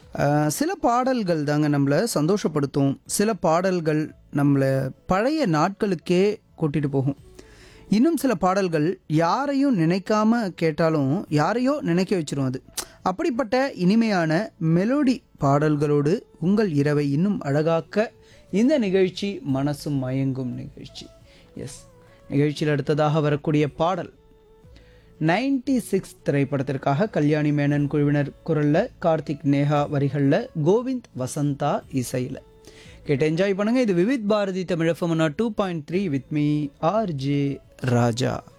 அஹ், சில பாடல்கள் தாங்க நம்மளை சந்தோஷப்படுத்தும் சில பாடல்கள் நம்மளை பழைய நாட்களுக்கே கூட்டிகிட்டு போகும் இன்னும் சில பாடல்கள் யாரையும் நினைக்காம கேட்டாலும் யாரையோ நினைக்க வச்சிரும் அது அப்படிப்பட்ட இனிமையான மெலோடி பாடல்களோடு உங்கள் இரவை இன்னும் அழகாக்க இந்த நிகழ்ச்சி மனசும் மயங்கும் நிகழ்ச்சி எஸ் நிகழ்ச்சியில் அடுத்ததாக வரக்கூடிய பாடல் நைன்டி சிக்ஸ் திரைப்படத்திற்காக கல்யாணி மேனன் குழுவினர் குரலில் கார்த்திக் நேஹா வரிகளில் கோவிந்த் வசந்தா இசையில் கேட்டு என்ஜாய் பண்ணுங்க இது Vividh Bharati Tamil FM two point three with me R J Raja